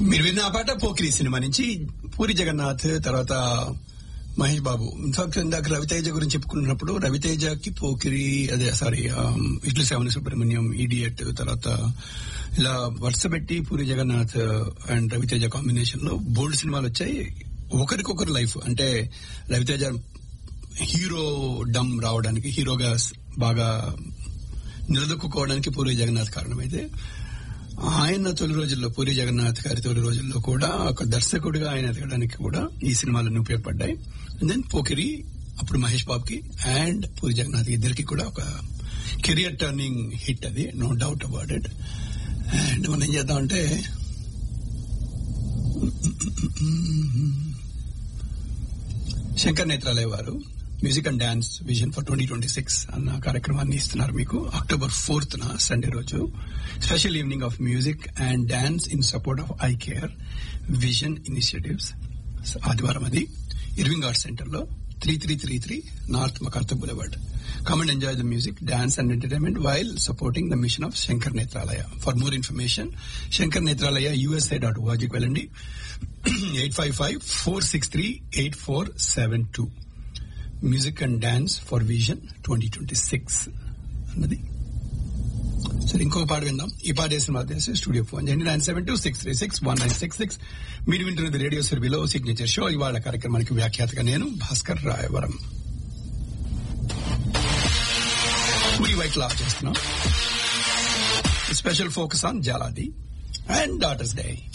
మీరు విన్న ఆ పాట పోకిరి సినిమా నుంచి పూరి జగన్నాథ్ తర్వాత మహేష్ బాబు ఇన్ఫాక్ట్ ఇందాక రవితేజ గురించి చెప్పుకున్నప్పుడు రవితేజకి పోకిరి అదే సారీ ఇట్లు శ్రవణ సుబ్రహ్మణ్యం ఈడియట్ తర్వాత ఇలా వరుస పెట్టి పూరి జగన్నాథ్ అండ్ రవితేజ కాంబినేషన్ లో బోల్డ్ సినిమాలు వచ్చాయి ఒకరికొకరు లైఫ్ అంటే రవితేజ హీరో డమ్ రావడానికి హీరోగా బాగా నిలదొక్కుకోవడానికి పూరి జగన్నాథ్ కారణమైతే ఆయన తొలి రోజుల్లో పూరి జగన్నాథ్ గారి తొలి రోజుల్లో కూడా ఒక దర్శకుడిగా ఆయన ఎదగడానికి కూడా ఈ సినిమాలన్నీ ఉపయోగపడ్డాయి దెన్ పోకిరి అప్పుడు మహేష్ బాబుకి అండ్ పూరి జగన్నాథ్ ఇద్దరికి కూడా ఒక కెరియర్ టర్నింగ్ హిట్ అది no doubt about it and మనం ఏం చేద్దామంటే శంకర్ నేత్రాలయ వారు music and dance vision for twenty twenty six అన్న కార్యక్రమాన్ని ఇస్తున్నారు మీకు అక్టోబర్ ఫోర్త్ న సండే రోజు special evening of music and dance in support of I care vision initiatives ఆదివారం అది ఇర్వింగ్ ఆర్ట్స్ సెంటర్ లో three three three three north MacArthur boulevard come and enjoy the music dance and entertainment while supporting the mission of Shankar Nethralaya for more information Shankar Nethralaya USA dot ఓఆర్జీకి వెళ్ళండి eight five five four six three eight four seven two music and dance for vision twenty twenty six అన్నది సరే ఇంకో పాట విందాం ఈ పాట వేసిన మా తెలిసి స్టూడియో ఫోన్ చేయండి nine seven two six three six one nine six six మీరు వింటున్నది రేడియో సర్వీలో సిగ్నేచర్ షో ఇవాళ కార్యక్రమానికి వ్యాఖ్యాతగా నేను భాస్కర్ రాయవరం పూరి వైట్ లా చేస్తున్నాం special focus on Jaladi and daughters day